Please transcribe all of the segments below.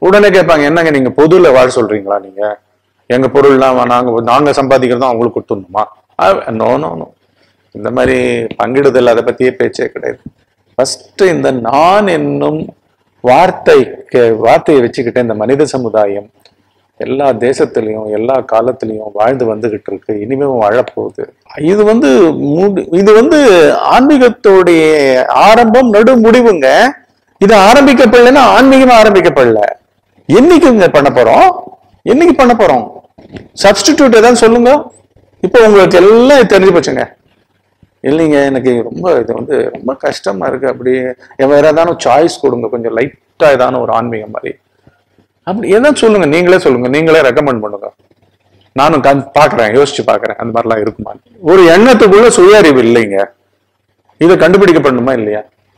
உடனே கேட்பாங்க என்னங்க நீங்க பொதுல வாழ சொல்றீங்களா நீங்க எங்க பொருள்லாம் நாங்க நாங்க சம்பாதிக்கிறதும் அவங்களுக்கு கொடுத்துடணுமா நோ நோ நோ இந்த மாதிரி பங்கிடுதல் அதை பத்தியே பேச்சே கிடையாது ஃபர்ஸ்ட் இந்த நான் என்னும் வார்த்தைக்கு வார்த்தையை வச்சுக்கிட்டு இந்த மனித சமுதாயம் எல்லா தேசத்திலையும் எல்லா காலத்திலையும் வாழ்ந்து வந்துகிட்டு இருக்கு இனிமேவும் வாழப்போகுது இது வந்து முடி- இது வந்து ஆன்மீகத்தோடைய ஆரம்பம் நடு முடிவுங்க இது ஆரம்பிக்கப்படலைன்னா ஆன்மீகமா ஆரம்பிக்கப்படல என்னைக்குங்க பண்ண போறோம் என்னைக்கு பண்ண போறோம் சப்ஸ்டிடியூட் ஏதாவது சொல்லுங்க இப்போ உங்களுக்கு எல்லாம் தெரிஞ்சு போச்சுங்க இல்லைங்க எனக்கு ரொம்ப இது வந்து ரொம்ப கஷ்டமா இருக்கு அப்படி வேற ஏதாவது சாய்ஸ் கொடுங்க கொஞ்சம் லைட்டா ஏதான ஒரு ஆன்மீகம் மாதிரி அப்படி எதாவது சொல்லுங்க நீங்களே சொல்லுங்க நீங்களே ரெக்கமெண்ட் பண்ணுங்க நானும் கண் பாக்குறேன் யோசிச்சு பாக்குறேன் அந்த மாதிரிலாம் இருக்குமா ஒரு எண்ணத்துக்குள்ள சுய அறிவு இல்லைங்க இதை கண்டுபிடிக்கப்படணுமா இல்லையா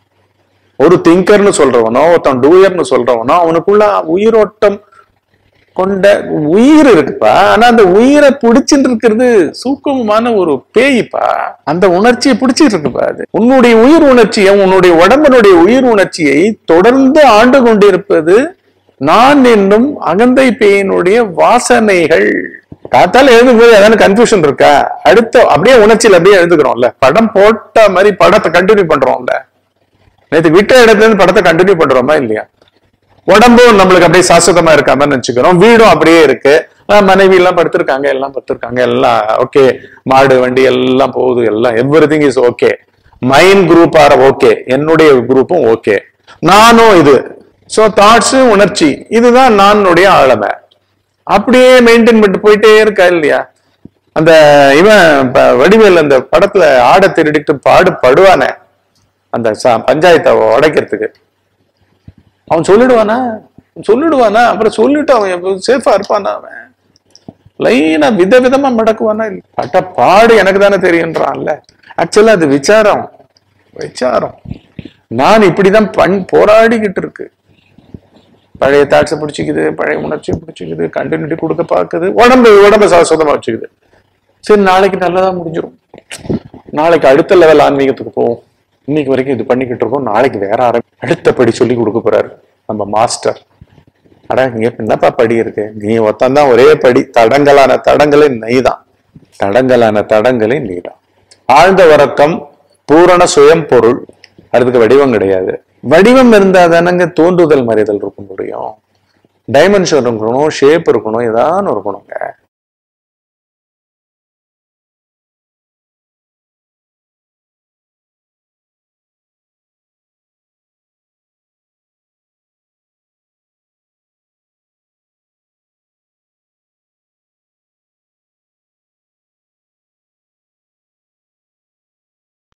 ஒரு திங்கர்னு சொல்றவனோ ஒருத்தன் டூயர்னு சொல்றவனோ அவனுக்குள்ள உயிரோட்டம் கொண்ட உயிர் இருக்குப்பா ஆனா அந்த உயிரை பிடிச்சிட்டு இருக்கிறது சூக்கமமான ஒரு பேய்ப்பா அந்த உணர்ச்சியை பிடிச்சிட்டு இருக்குப்பா அது உன்னுடைய உயிர் உணர்ச்சியை உன்னுடைய உடம்பினுடைய உயிர் உணர்ச்சியை தொடர்ந்து ஆண்டு கொண்டிருப்பது நான் என்னும் அகந்தை பேயினுடைய வாசனைகள் காத்தால எழுதும்போது ஏதாவது கன்ஃபியூஷன் இருக்கா அடுத்த அப்படியே உணர்ச்சியில அப்படியே எழுதுக்கிறோம்ல படம் போட்ட மாதிரி படத்தை கண்டினியூ பண்றோம்ல நேத்து விட்ட இடத்துல இருந்து படத்தை கண்டினியூ பண்றோமா இல்லையா உடம்பும் நம்மளுக்கு அப்படியே சாஸ்வதமா இருக்காம நினைச்சுக்கிறோம் வீடும் அப்படியே இருக்கு ஆஹ் மனைவி எல்லாம் படுத்திருக்காங்க எல்லாம் படுத்திருக்காங்க எல்லாம் ஓகே மாடு வண்டி எல்லாம் போகுது எல்லாம் everything is okay mind group are okay என்னுடைய குரூப்பும் ஓகே நானும் இது சோ தாட்ஸ் உணர்ச்சி இதுதான் நானுடைய ஆழமை அப்படியே மெயின்டைன் பண்ணிட்டு போயிட்டே இருக்கா இல்லையா அந்த இவன் ப- வடிவேல் அந்த படத்துல ஆட திருடிட்டு பாடு படுவானே அந்த ச- பஞ்சாயத்தை உடைக்கிறதுக்கு அவன் சொல்லிடுவானா சொல்லிடுவானா அப்புறம் சொல்லிட்டு அவன் சேஃபா இருப்பானா அவன் லைனா விதவிதமா மடக்குவானா இல்ல பட்ட பாடு எனக்கு தானே தெரியுன்றான்ல ஆக்சுவலா அது விசாரம் விசாரம் நான் இப்படிதான் பண் போராடிக்கிட்டு இருக்கு பழைய தாட்ஸை பிடிச்சிக்குது பழைய உணர்ச்சியை பிடிச்சிக்குது கண்டினியூட்டி கொடுக்க பார்க்குது உடம்பு உடம்பு சுதமா வச்சுக்குது சரி நாளைக்கு நல்லதா முடிஞ்சிரும் நாளைக்கு அடுத்த லெவல் ஆன்மீகத்துக்கு போவோம் இன்னைக்கு வரைக்கும் இது பண்ணிக்கிட்டு இருக்கோம் நாளைக்கு வேற ஆரம்பி அடுத்த படி சொல்லி கொடுக்க போறாரு நம்ம மாஸ்டர் அட இங்க என்னப்பா படி இருக்கு நீ ஒத்தந்தான் ஒரே படி தடங்கலான தடங்களே நெய்தான் தடங்கலான தடங்களே நீதான் ஆழ்ந்த உறக்கம் பூரண சுயம் பொருள் அதுக்கு வடிவம் கிடையாது வடிவம் இருந்தா தானங்க தோன்றுதல் மறைதல் இருக்க முடியும் டைமென்ஷன் இருக்கணும் ஷேப் இருக்கணும் ஏதாவது இருக்கணுங்க